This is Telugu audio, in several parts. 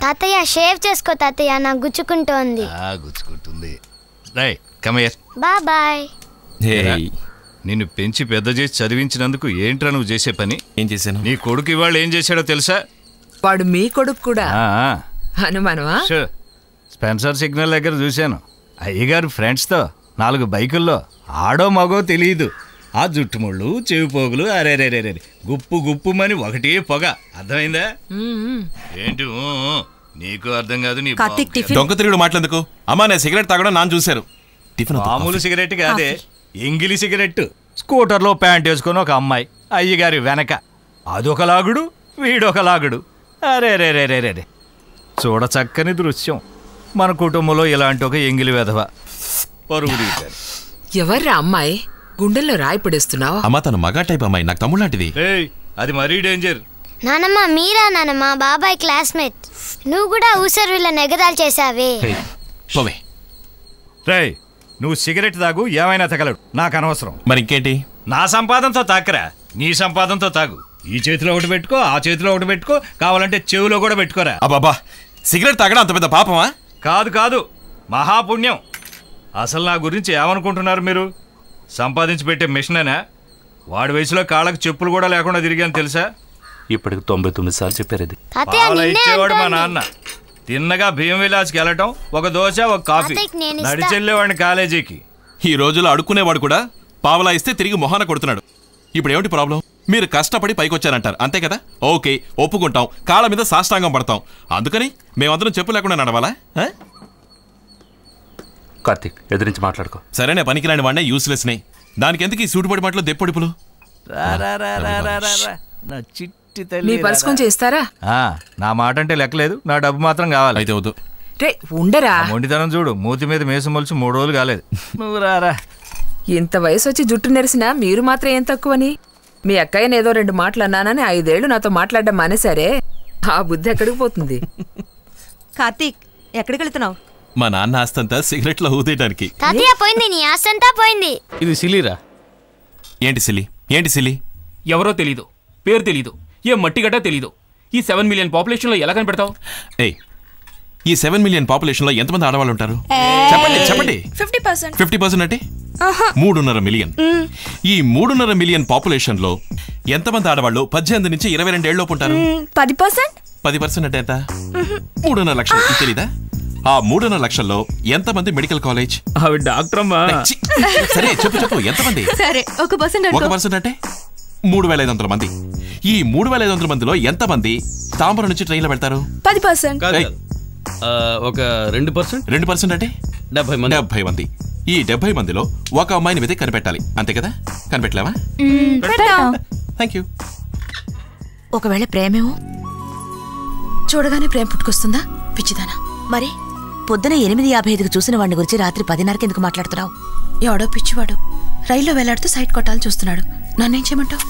తాతయ్య షేవ్ చేసుకో తాతయ్య నాకు గుచ్చుకుంటోంది ఆ గుచ్చుకుంటుంది రై కమయ్యర్ బాయ్ నిన్ను పెంచి పెద్ద చేసి చదివించినందుకు ఏంట్రా నువ్వు చేసే పని ఏం చేశాను నీ కొడుకు ఇవాళ ఏం చేశాడో తెలుసా వాడు మీ కొడుకు కూడా ఆ, ఆ, అనుమానమా షూ. స్పెన్సర్ సిగ్నల్ దగ్గర చూశాను అయ్యగారు ఫ్రెండ్స్తో నాలుగు బైకుల్లో ఆడో మగో తెలియదు ఆ జుట్టుముళ్ళు చెవి పోగులు అరే రే రే రే గుప్పు గుప్పుమని ఒకటే పొగ అర్థమైందా ఏంటి ఊ, ఊ. నీకు అర్థం కాదు నీ కార్తీక్ బాబుకి టిఫిన్ దొంగ తిరుగుడు మాట్లాడేందుకు అమ్మా నేను సిగరెట్ తాగడం నాన్న చూశారు టిఫిన్ వద్దు, మామూలు కాఫీ. సిగరెట్ కాదే ఎంగిలి సిగరెట్ స్కూటర్లో ప్యాంట్ వేసుకొని ఒక అమ్మాయి అయ్యగారి వెనక అదొక లాగుడు వీడొక లాగుడు అరే రే రే రే రే రే చూడ చక్కని దృశ్యం మన కుటుంబంలో ఇలాంటి ఒక ఎంగిలి వెధవ పరుగు తీశారు ఎవర్రా అమ్మాయి గుండెల్లో రాయి పడేస్తున్నావు అమ్మా తను మగా టైప్ అమ్మాయి నాకు తమ్ముడు లాంటిది ఏయ్ అది మరీ డేంజర్ నానమ్మ మీరా నానమ్మ బాబాయ్ క్లాస్మేట్ నువ్వు కూడా ఊసరు వీళ్ళ నెగదాలు చేసావే పోవే రేయ్ నువ్వు సిగరెట్ తాగు ఏమైనా తగలడు నాకు అనవసరం మరి ఇంకేంటి నా సంపాదనతో తాకరా నీ సంపాదనతో తాగు ఈ చేతిలో ఒకటి పెట్టుకో ఆ చేతిలో ఒకటి పెట్టుకో కావాలంటే చెవిలో కూడా పెట్టుకోరా అబ్బాబా సిగరెట్ తాగడం అంత పెద్ద పాపమా కాదు కాదు మహాపుణ్యం అసలు నా గురించి ఏమనుకుంటున్నారు మీరు సంపాదించి పెట్టే మిషనేనా వాడి వయసులో కాళ్ళకు చెప్పులు కూడా లేకుండా తిరిగాను తెలుసా ఇప్పటికి తొంభై తొమ్మిది సార్లు చెప్పారు ఇది తాతయ్య పాల నిన్నే ఇచ్చేవాడు మా అంటోంది. నాన్న తిన్నగా భీమ విలాస్కి వెళ్ళటం ఒక దోశ ఒక కాఫీ తాతయ్యకి నేను ఇస్తా. నడిచెళ్ళేవాడిని కాలేజీకి ఈ రోజుల్లో అడుక్కునేవాడు కూడా పావలా ఇస్తే తిరిగి మొహాన కొడుతున్నాడు ఇప్పుడు ఏమిటి ప్రాబ్లం మీరు కష్టపడి పైకొచ్చారంటారు అంతే కదా ఓకే ఒప్పుకుంటాం కాళ్ళ మీద సాష్టాంగం పడతాం అందుకని మేమందరం చెప్పు లేకుండా నడవాలా ఆ? కార్తీక్ ఎదిరించి మాట్లాడుకో సరేనే పనికిరాని వాడినే యూస్లెస్ నే దానికి ఎందుకు ఈ సూటుపడి మాటలు దెప్పొడుపులు నా చిట్టి మీ తల్లి పర్స్ కొంచెం ఇస్తారా ఆ, నా మాట అంటే లెక్కలేదు నా డబ్బు మాత్రం కావాలి అయితే వద్దు రే ఉండరా మొండితనం చూడు మూతి మీద మేసం మొలిచి మూడు రోజులు కాలేదు నువ్వు రారా ఇంత వయసు వచ్చి జుట్టు నెరిసినా మీరు మాత్రం ఏం తక్కువని మీ అక్కయ్యని ఏదో రెండు మాటలు అన్నానని ఐదేళ్లు నాతో మాట్లాడడం మానేశారే ఆ బుద్ధి ఎక్కడికి పోతుంది కార్తీక్ ఎక్కడికి వెళ్తున్నావు మా నాన్న ఆస్తంతా సిగరెట్లో ఊదేయడానికి తాతయ్య పోయింది నీ ఆస్తంతా పోయింది ఇది సిలీరా ఏంటి సిలి ఏంటి సిలి ఎవరో తెలీదు పేరు తెలీదు ఏ మట్టిగడ్డ తెలీదు ఈ సెవెన్ మిలియన్ పాపులేషన్లో ఎలా కనిపెడతావు ఏయ్ ఈ సెవెన్ మిలియన్ పాపులేషన్ లో ఎంతమంది ఆడవాళ్ళు ఉంటారు చెప్పండి చెప్పండి ఫిఫ్టీ పర్సెంట్ ఫిఫ్టీ పర్సెంట్ అంటే మూడున్నర మిలియన్ ఈ మూడున్నర మిలియన్ పాపులేషన్ లో ఎంతమంది ఆడవాళ్ళు పద్దెనిమిది నుంచి ఇరవై రెండు ఏళ్ళలోపు ఉంటారు పది పర్సెంట్ పది పర్సెంట్ అంటే ఎంత మూడున్నర లక్షలు ఇది తెలీదా ఆ మూడున్నర లక్షల్లో ఎంతమంది మెడికల్ కాలేజ్ ఆవిడ డాక్టర్ అమ్మా ఛీ! సరే చెప్పు చెప్పు ఎంతమంది సరే ఒక పర్సెంట్ ఒక పర్సెంట్ అంటే మూడు వేల ఐదు వందల మంది ఈ మూడు వేల ఐదు వందల మందిలో ఎంతమంది తాంబరం నుంచి ట్రైన్లో వెళ్తారు పది పర్సెంట్ కాదు ఏయ్. కాదు. ఆ, ఒక రెండు పర్సెంట్ రెండు పర్సెంట్ అంటే డెబ్బై మంది డెబ్బై మంది ఈ డెబ్బై మందిలో ఒక అమ్మాయిని వెతికి కనిపెట్టాలి అంతే కదా కనిపెట్టలేవా థ్యాంక్ యూ ఒకవేళ ప్రేమేమో చూడగానే ప్రేమ పుట్టుకొస్తుందా పిచ్చిదానా మరి పొద్దున ఎనిమిది యాభై ఐదుకు చూసిన వాడిని గురించి రాత్రి పదిన్నరకి ఎందుకు మాట్లాడుతున్నావు ఎవడో పిచ్చివాడు రైల్లో వేలాడుతూ సైట్ కొట్టాలని చూస్తున్నాడు నన్నేం చేయమంటావు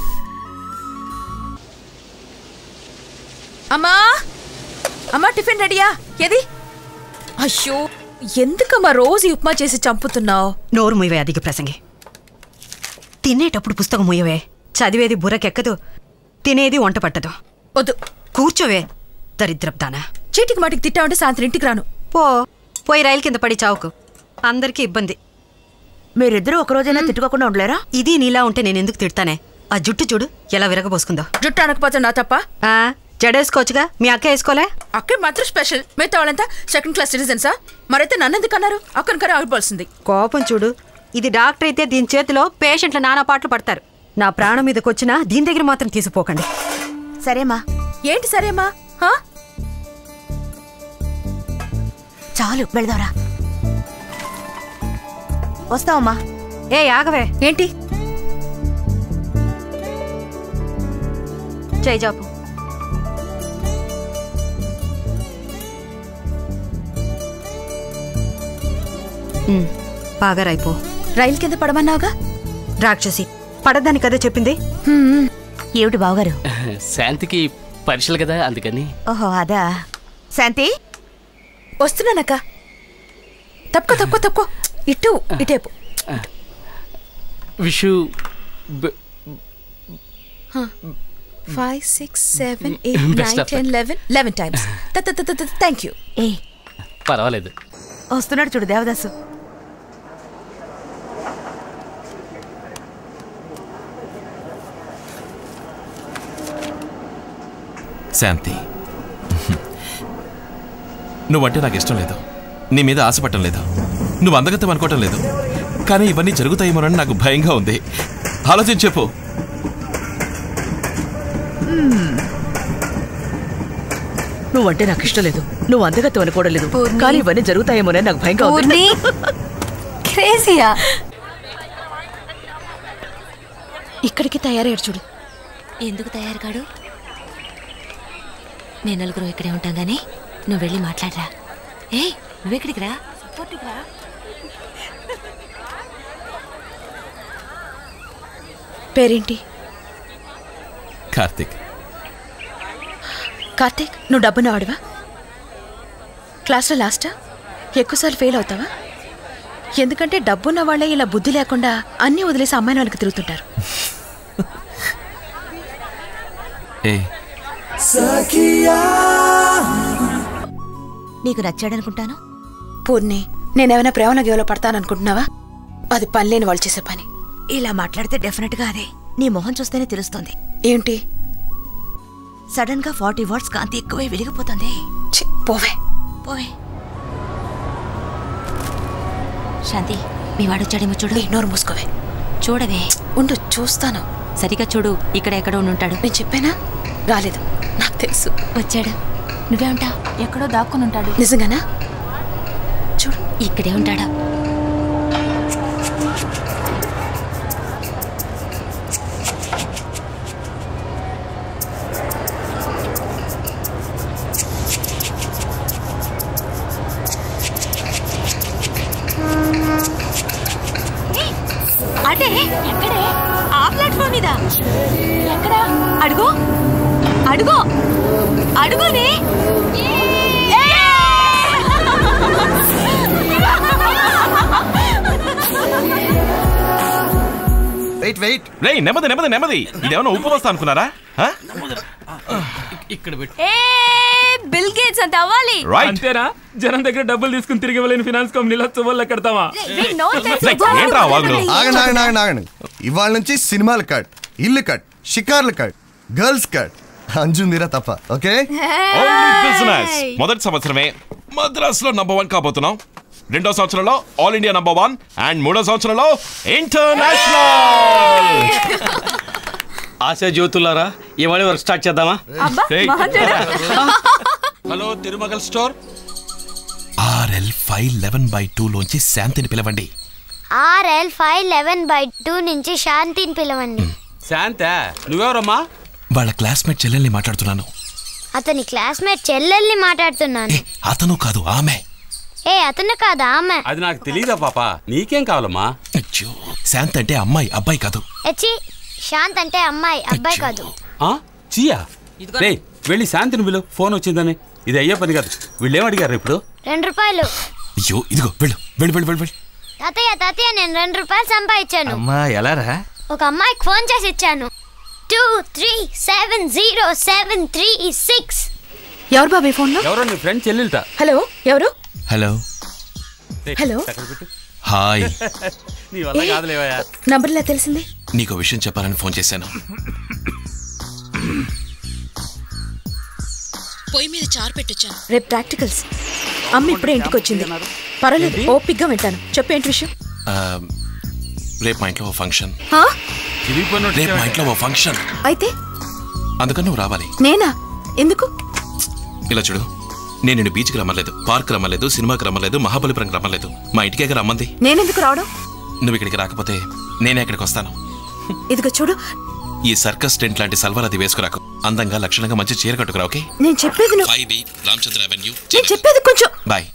అమ్మా అమ్మా టిఫిన్ రెడీయా ఏది అయ్యో ఎందుకమ్మా రోజు ఈ ఉప్మా చేసి చంపుతున్నావు నోరు ముయ్యవే అధిక ప్రసంగి తినేటప్పుడు పుస్తకం ముయ్యవే చదివేది బుర్రకెక్కదు తినేది వంట పట్టదు వద్దు కూర్చోవే దరిద్రప్దానా చీటికి మాటికి తిట్టామంటే సాయంత్రం ఇంటికి రాను పో పోయి రైలు కింద పడి చావుకు అందరికీ ఇబ్బంది మీరిద్దరూ ఒక రోజైనా తిట్టుకోకుండా ఉండలేరా ఇది నీలా ఉంటే నేను ఎందుకు తిడతానే ఆ జుట్టు చూడు ఎలా విరగబోసుకుందో జుట్టు అనకపోతే నా తప్ప ఆ, జడేసుకోవచ్చుగా మీ అక్క వేసుకోలే అక్కడ మాత్రం స్పెషల్ మిగతా వాళ్ళంతా సెకండ్ క్లాస్ సిటిజన్సా మరైతే నన్ను ఎందుకు అన్నారు అక్కడి కన్నా ఆగిపోవాల్సింది కోపం చూడు ఇది డాక్టర్ అయితే దీని చేతిలో పేషెంట్ల నానా పాటలు పడతారు నా ప్రాణం మీదకి వచ్చినా దీని దగ్గర మాత్రం తీసిపోకండి సరేమా ఏంటి సరేమా హా? చాలు వెళ్దాంరా వస్తావమ్మా ఏ ఆగవే ఏంటి చేయి జాపు ఉమ్, బాగా రైపో రైలు కింద పడమన్నావుగా రాక్షసి పడద్దని కదా చెప్పింది ఏమిటి బావగారు శాంతికి పరీక్షలు కదా అందుకని ఓహో అదా శాంతి వస్తున్నానక్క తప్పుకో తప్పుకో తప్పుకో ఇటు ఇటేపు విషు five six seven eight Best nine of ten eleven eleven times thank you ఏ పర్వాలేదు వస్తున్నాడు చూడు దేవదాసు శాంతి నువ్వంటే నాకు ఇష్టం లేదు నీ మీద ఆశపడటం లేదు నువ్వు అందగత్తం అనుకోవటం లేదు కానీ ఇవన్నీ జరుగుతాయేమోనని నాకు భయంగా ఉంది ఆలోచించి చెప్పు నువ్వంటే నాకు ఇష్టం లేదు నువ్వు అందగత్వం అనుకోవడం లేదు కానీ ఇవన్నీ జరుగుతాయేమోనని నాకు భయంగా ఉంది క్రేజీయా ఇక్కడికి తయారయ్యాడు చూడు ఎందుకు తయారు కాడు నేను నలుగురు ఇక్కడే ఉంటాం గానీ నువ్వు వెళ్ళి మాట్లాడరా ఏ నువ్వెక్కడికి రా పేరేంటి కార్తిక్ కార్తీక్ నువ్వు డబ్బున్న వాడివా క్లాస్లో లాస్టా ఎక్కువసార్లు ఫెయిల్ అవుతావా ఎందుకంటే డబ్బున్న వాళ్ళే ఇలా బుద్ధి లేకుండా అన్నీ వదిలేసి అమ్మాయిని వాళ్ళకి తిరుగుతుంటారు ఏ నీకు నచ్చాడనుకుంటాను పూర్ణి నేనేమైనా ప్రేమలో గేవలో పడతాననుకుంటున్నావా అది పని లేని వాళ్ళు చేసే పని ఇలా మాట్లాడితే డెఫినెట్ గా అదే నీ మొహం చూస్తేనే తెలుస్తుంది ఏంటి సడన్ గా ఫార్టీ వాట్స్ కాంతి ఎక్కువై వెలిగిపోతుంది ఛీ, పోవే పోయ్ శాంతి మీ వాడు వచ్చాడేమో చూడు నీ నోరు మూసుకోవే చూడవే ఉండు చూస్తాను సరిగా చూడు ఇక్కడ ఎక్కడ ఉంటాడు నేను చెప్పానా రాలేదు నాకు తెలుసు వచ్చాడు నువ్వే ఉంటావు ఎక్కడో దాక్కుని ఉంటాడు నిజంగానా చూడు ఇక్కడే ఉంటాడా అంటే ఎక్కడే ఆ ప్లాట్ఫామ్ మీద ఎక్కడ అడుగు అడుగు అడుగునే వెయిట్ వెయిట్ రే నెమ్మది నెమ్మది నెమ్మది ఇదేమన్నా ఉప్పు వస్తా అనుకున్నారా ఆ? ఇక్కడ పెట్టు బిల్ గేట్స్ అంత అవ్వాలి రైట్ అంతేనా జనం దగ్గర డబ్బులు తీసుకుని తిరిగి ఇవ్వలేని ఫినాన్స్ కంపెనీలో చువ్వలు కడతావా రేయ్, ఏంట్రా వాగుడు ఆగండి ఆగండి ఆగండి ఆగండి ఇవాళ నుంచి సినిమాలు కట్ ఇల్లు కట్ షికార్లు cut girls cut Anju Meera తప్ప ఓకే ఓన్లీ బిజినెస్ మొదటి సంవత్సరమే మద్రాసులో నంబర్ వన్ కాబోతున్నాం రెండో సంవత్సరంలో all India number one and మూడో సంవత్సరంలో ఇంటర్నేషనల్ ఆశా జ్యోతులారా ఇవాళ వర్క్ స్టార్ట్ చేద్దామా hello Thirumagal store RL five eleven by two లోంచి శాంతిని పిలవండి RL five eleven by two నుంచి శాంతిని పిలవండి శాంత నువ్వెవరమ్మా వాళ్ళ క్లాస్మేట్ చెల్లెల్ని మాట్లాడుతున్నాను అతని క్లాస్మేట్ చెల్లెల్ని మాట్లాడుతున్నాను అతను కాదు ఆమె ఏ అతను కాదా ఆమె అది నాకు తెలీదా పాప నీకేం కావాలమ్మా అచ్చో శాంత్ అంటే అమ్మాయి అబ్బాయి కాదు ఎచ్చి శాంత్ అంటే అమ్మాయి అబ్బాయి కాదు ఆ చియా రే వెళ్ళి శాంతిని పిలు ఫోన్ వచ్చిందని ఇది అయ్యే పని కాదు వీళ్ళు ఏం అడిగారు ఇప్పుడు రెండు రూపాయలు అయ్యో ఇదిగో వెళ్ళు వెళ్ళు వెళ్ళు వెళ్ళు వెళ్ళు తాతయ్య తాతయ్య నేను రెండు రూపాయలు సంపాదించాను అమ్మా ఎలారా ఒక అమ్మాయికి ఫోన్ చేసి ఇచ్చాను two three seven zero seven three six ఎవరు బాబాయ్ ఫోన్లో ఎవరో నీ ఫ్రెండ్ చెల్లెలుట హలో ఎవరు హలో హలో హాయ్ నీ వల్ల కాదులేవయ్యా నంబర్ ఇలా తెలిసింది నీకు విషయం చెప్పాలని ఫోన్ చేశాను పొయ్యి మీద చారు పెట్టొచ్చాను రేపు ప్రాక్టికల్స్ అమ్మ ఇప్పుడే ఇంటికి వచ్చింది పర్వాలేదు ఓపిక్గా వింటాను చెప్పేంటి విషయం ఆ, రేపు మా ఇంట్లో ఓ ఫంక్షన్ హా? రేపు మా ఇంట్లో ఓ ఫంక్షన్ అయితే అందుకని నువ్వు రావాలి నేనా ఎందుకు ఇలా చూడు నేను నిన్ను బీచ్కి రమ్మలేదు పార్క్ రమ్మలేదు సినిమాకి రమ్మలేదు మహాబలిపురంకి రమ్మలేదు మా ఇంటికే రమ్మంది నేనెందుకు రావడం నువ్వు ఇక్కడికి రాకపోతే నేనే ఇక్కడికి వస్తాను ఇదిగో చూడు ఈ సర్కస్ టెంట్ లాంటి సల్వార్ అది వేసుకురాకు అందంగా లక్షణంగా మంచి చీర కట్టుకురా ఓకే నేను చెప్పేది నువ్వు ఫైవ్ బి రామచంద్ర అవెన్యూ నేను చెప్పేది కొంచెం బాయ్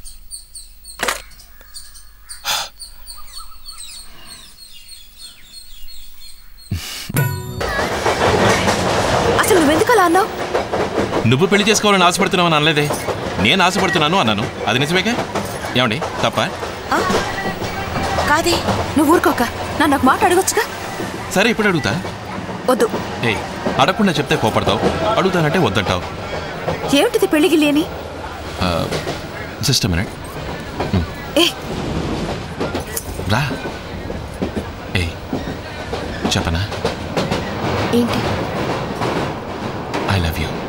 అసలు నువ్వెందుకు అలా అన్నావు నువ్వు పెళ్లి చేసుకోవాలని ఆశపడుతున్నావు అని అనలేదే నేను ఆశపడుతున్నాను అన్నాను అది నిజమేగా ఏమండి తప్ప కాదే నువ్వు ఊరుకోక నన్ను ఒక మాట అడగొచ్చుగా సరే ఇప్పుడు అడుగుతా వద్దు ఏయ్ అడగకుండా చెప్తే కోపడతావు అడుగుతానంటే వద్దంటావు ఏమిటిది పెళ్లికి లేని జస్ట్ మినిట్ ఏ రా ఏయ్ చెప్పనా ఏంటి ఐ లవ్ యూ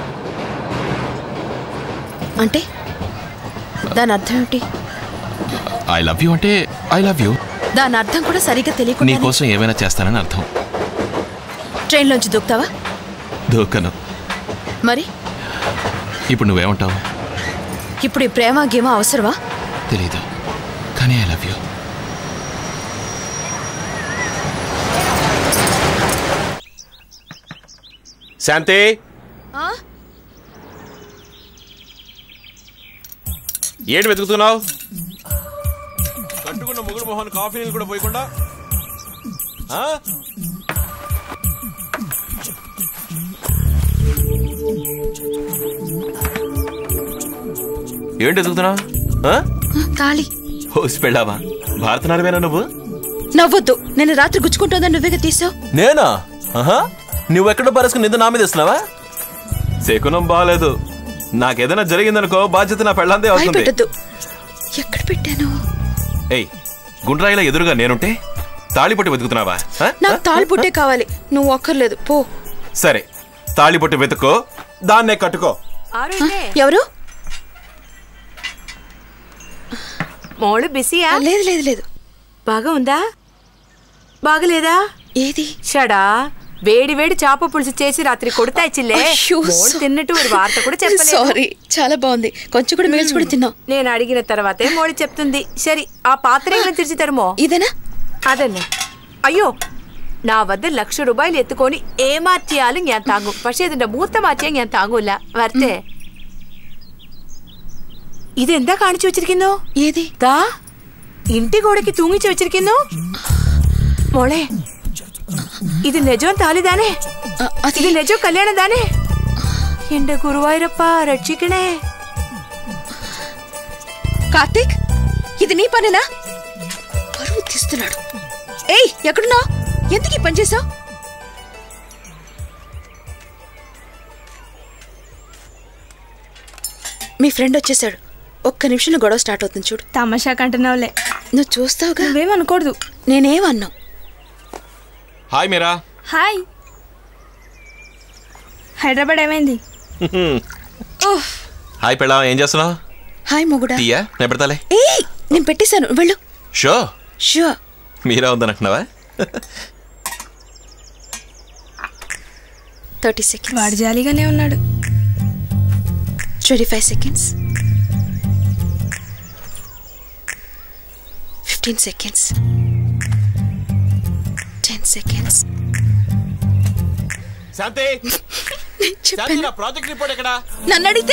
అంటే దాని అర్థం ఏమిటి ఐ లవ్ యూ అంటే ఐ లవ్ యూ దాని అర్థం కూడా సరిగ్గా తెలియకుండా నీకోసం ఏమైనా చేస్తానని అర్థం ట్రైన్లోంచి దూకుతావా దూకను మరి ఇప్పుడు నువ్వేమంటావు ఇప్పుడు ఈ ప్రేమ గేమ అవసరమా తెలీదు కానీ ఐ లవ్ యూ శాంతి ఏంటి వెతుకుతున్నావు కట్టుకున్న ముగ్గురు మొహన్ కాఫీ నీళ్ళు కూడా పోయకుండా ఆ? ఏంటి వెతుకుతున్నావు ఆ? తాళి హోసి పెళ్ళావా భారతనారవేనా నువ్వు నవ్వొద్దు నేను రాత్రి గుచ్చుకుంటుందని నువ్వేగా తీసావు నేనా ఆహా నువ్వెక్కడ బరసుకుని నిద్ర నా మీద ఇస్తున్నావా శకునం బాగాలేదు నాకేదైనా జరిగిందనుకో బాధ్యత నా పెళ్ళందే అవుతుంది భయపెట్టద్దు ఎక్కడ పెట్టాను ఏయ్ గుండ్రాయిలా ఎదురుగా నేనుంటే తాళిపట్టి వెతుకుతున్నావా ఆ? నాకు తాళి పుట్టే కావాలి నువ్వు ఒక్కర్లేదు పో సరే తాళిపట్టి వెతుక్కో దాన్నే కట్టుకో ఎవరు మోళ్ళు బిజీయా లేదు లేదు లేదు బాగా ఉందా బాగలేదా ఏది షడా వేడి వేడి చేప పులుసు చేసి రాత్రి కొడతా ఇచ్చిలే అయ్యో, మోళ్ళు సో- తిన్నట్టు ఒక వార్త కూడా చెప్పలేదు సారీ చాలా బాగుంది కొంచెం కూడా మిగిల్చి కూడా తిన్నాం నేను అడిగిన తర్వాతే మోడి చెప్తుంది సరి ఆ పాత్ర ఏమైనా తెరిచి తరుమో ఇదేనా അതന്നെ അയ്യോ నా వద్ద లక్ష రూపాయలు ఎత్తుకొని ఏ మార్చియాലും ഞാൻ താങ്ങും പക്ഷേ ഇതിന്റെ മൂത്ത മാറ്റിയാൽ ഞാൻ താങ്ങൂല വരട്ടെ ഇതെന്താ കാണിച്ചു വെച്ചിരിക്കുന്നു ഏതി ദാ ఇంటి గోడకి తూങ്ങിచి వెచ్చిరిക്കുന്നു മോളെ ഇത് നിജം താലിതാനേ ഇത് നിജം കല്യാണം താനേ എന്റെ ഗുരുവായൂരപ്പ രക്ഷിക്കണേ కార్తీక్ ఇది నీ పనేనా పరువు తీస్తున్నాడు ఏయ్ ఎక్కడున్నావు ఎందుకు ఈ పని చేసావు మీ ఫ్రెండ్ వచ్చేసాడు ఒక్క నిమిషంలో గొడవ స్టార్ట్ అవుతుంది చూడు తమాషా కంటున్నావులే నువ్వు చూస్తావుగా నువ్వేమనకూడదు నేనేమన్నా హాయ్ మీరా హాయ్ హైదరాబాద్ ఏమైంది ఉఫ్, హాయ్ పెళ్ళా ఏం చేస్తున్నావు హాయ్ మొగుడా తీయా నేను పెడతాలే ఏయ్ నేను పెట్టేశాను వెళ్ళు షో షో మీరా ఉందనుకున్నావా థర్టీ సెకండ్స్ వాడు జాలీగానే ఉన్నాడు twenty five seconds fifteen seconds ten seconds Shanti Shanti నా ప్రాజెక్ట్ రిపోర్ట్ ఎక్కడా నన్ను అడిగితే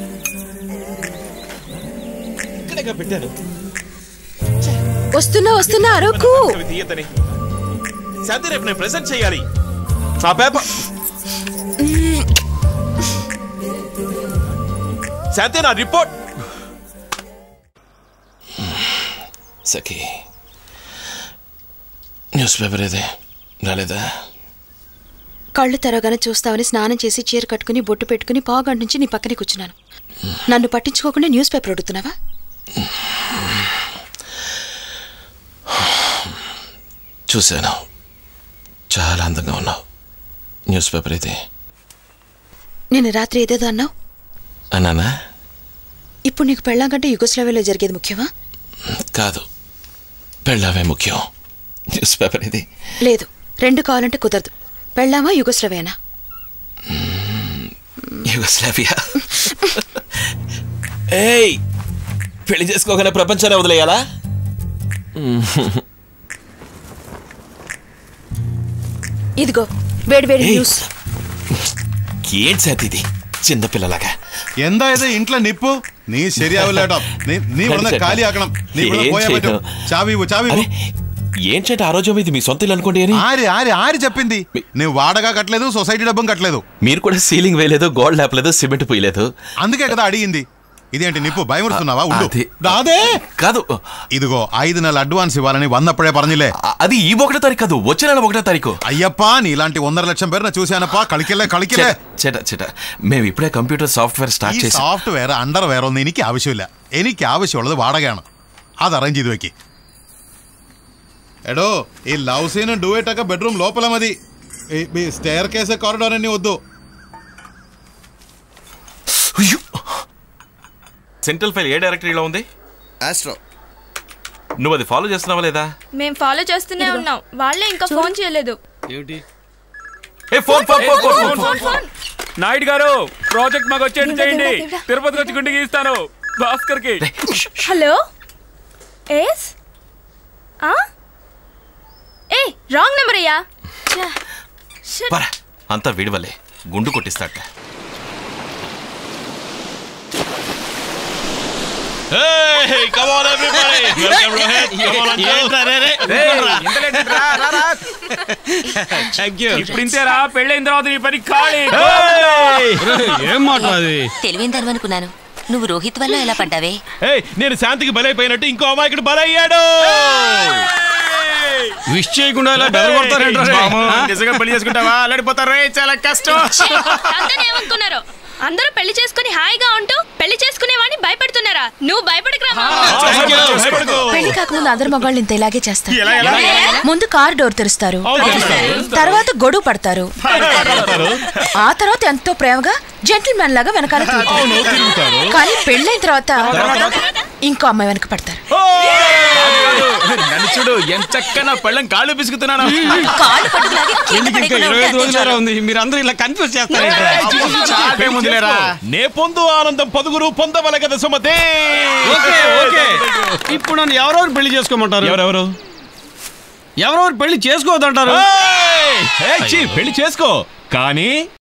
ఇక్కడేగా పెట్టాను వస్తున్నా వస్తున్నా అరకు అవి తీయద్దని శాంతి రేపు నేను ప్రెజెంట్ చేయాలి ఆ పేపర్ శాంతి నా రిపోర్ట్ సఖీ న్యూస్ పేపర్ ఏదే రాలేదా కళ్ళు తెరవగానే చూస్తావని స్నానం చేసి చీర కట్టుకుని బొట్టు పెట్టుకుని పావుగంట నుంచి నీ పక్కనే కూర్చున్నాను నన్ను పట్టించుకోకుండా న్యూస్ పేపర్ అడుగుతున్నావా చూశాను చాలా అందంగా ఉన్నావు న్యూస్ పేపర్ అయితే నేను రాత్రి ఏదేదో అన్నావు అన్నానా ఇప్పుడు నీకు పెళ్ళాం కంటే యుగోస్లావియాలో జరిగేది ముఖ్యమా కాదు పెళ్ళావే ముఖ్యం న్యూస్ పేపర్ ఇది లేదు రెండు కావాలంటే కుదరదు పెళ్ళామా యుగోస్లవేనా యుగస్లావియా ఏయ్ పెళ్లి చేసుకోగానే ప్రపంచాన్ని వదిలేయాలా ఇదిగో వేడి వేడి న్యూస్ ఏంటి సార్ ఇది చిన్నపిల్లలాగా എന്താ ഇത് ഇൻട്ല നിപ്പു നീ ശരിയാവില്ല കേട്ടോ നീ നീ ഇവിടുന്ന് ചേട്ടാ. കാലിയാക്കണം നീ ഇവിടെ ఏం പോയാ പറ്റും చేయను? చావి ఇవ్వు, చావి ఇవ్వు. ఏంటంటే ఆ రోజు ఇది మీ సొంత ఇల్లు అనుకోండి అని ఆరి ఆరి ఆరి చెప్పింది నువ్వు వాడగా కట్టలేదు సొసైటీ డబ్బం కట్టలేదు మీరు కూడా సీలింగ్ వేయలేదు గోల్డ్ లేపలేదు సిమెంట్ పోయలేదు అందుకే కదా అడిగింది ఇదేంటి నిప్పు భయముడుతున్నావా ఉండు అది- రాదే కాదు ఇదిగో ఐదు నెలల అడ్వాన్స్ ఇవ్వాలని వన్నప్పుడే പറഞ്ഞില്ലേ అది ఈ ఒకటో తారీఖు కాదు వచ్చే నెల ఒకటో తారీఖు అయ్యప్ప నీలాంటి వందర లక్షం పేరు చూశానప్పా കളിക്കില്ലേ കളിക്കില്ലേ ചേട്ടാ ചേട്ടാ మేము ഇപ്പോഴേ കമ്പ്യൂട്ടർ സോഫ്റ്റ്വെയർ ഈ സ്റ്റാർട്ട് చేసి സോഫ്റ്റ്വെയർ അണ്ടർവെയർ ഒന്നും എനിക്ക് ആവശ്യമില്ല എനിക്ക് ആവശ്യമുള്ളത് വാടകയാണ് അത് അറേഞ്ച് ചെയ്ത് വെക്ക് ఎడో ఈ లవ్ సీన్ డూయేట్ ఒక బెడ్రూమ్ లోపల మది ఈ స్టేర్ కేసే కారిడార్ అన్ని వద్దు సెంట్రల్ ఫైల్ ఏ డైరెక్టరీలో ఉంది ఆస్ట్రో నువ్వు అది ఫాలో చేస్తున్నావా లేదా మేము ఫాలో చేస్తూనే ఉన్నాం వాళ్ళే ఇంకా ఫోన్ చేయలేదు ఏమిటి ఏ phone phone phone phone phone phone phone Naidu గారు ప్రాజెక్ట్ మాకు వచ్చేట్టు దేవుడా, చేయండి దేవుడా. తిరుపతికి వచ్చి గుండెకి ఇస్తాను భాస్కర్ కి హలో ఎస్ ఆ ఏ రాంగ్ నెంబర్ అయ్యా ఛ, shit. పరా అంతా విడవలే గుండు కొట్టిస్తాట ఇప్పుడు ఇంతేరా పెళ్ళైన తర్వాత నీ పని ఖాళీ ఏం మాట అది తెలివైన దాని అనుకున్నాను నువ్వు రోహిత్ వల్ల ఎలా పడ్డావే నేను శాంతికి బలైపోయినట్టు ఇంకో అమాయకుడు బలయ్యాడు విష్ చేయకుండా ఇలా బెదరగొడతారేంట్రా రే? ఆ? నిజంగా పెళ్లి చేసుకుంటావా అల్లాడిపోతారే చాలా కష్టం అందరూ ఏమనుకున్నారు అందరూ పెళ్లి చేసుకుని హాయిగా ఉంటూ పెళ్లి చేసుకునేవాడిని భయపెడుతున్నారా నువ్వు భయపడకురా మామ. పెళ్లి కాకముందు అందరు మగవాళ్ళు ఇంత ఇలాగే చేస్తారు ఎలా, ఎలా? ముందు కార్ డోర్ తెరుస్తారు తర్వాత గొడుగు పడతారు ఆ తర్వాత ఎంతో ప్రేమగా జెంటిల్మెన్ లాగా వెనకాల తిరుగుతారు కానీ పెళ్ళైన తర్వాత ఇంకో అమ్మాయి వెనక పడతారు నన్ను చూడు ఎంత చక్కగా పళ్ళం కాళ్ళు పిసుకుతున్నాను పెళ్లికి ఇంకా ఇరవై ఐదు రోజులేరా ఉంది మీరందరూ ఇలా కన్ఫ్యూజ్ చేస్తారేంట్రా నే పొందు ఆనందం పదుగురు పొందవల కదా సుమతే ఓకే ఓకే ఇప్పుడు నన్ను ఎవరెవరు పెళ్లి చేసుకోమంటారు ఎవరెవరు ఎవరెవరు పెళ్లి చేసుకోవద్దంటారు ఏయ్! ఏయ్, ఛీ, పెళ్లి చేసుకో కానీ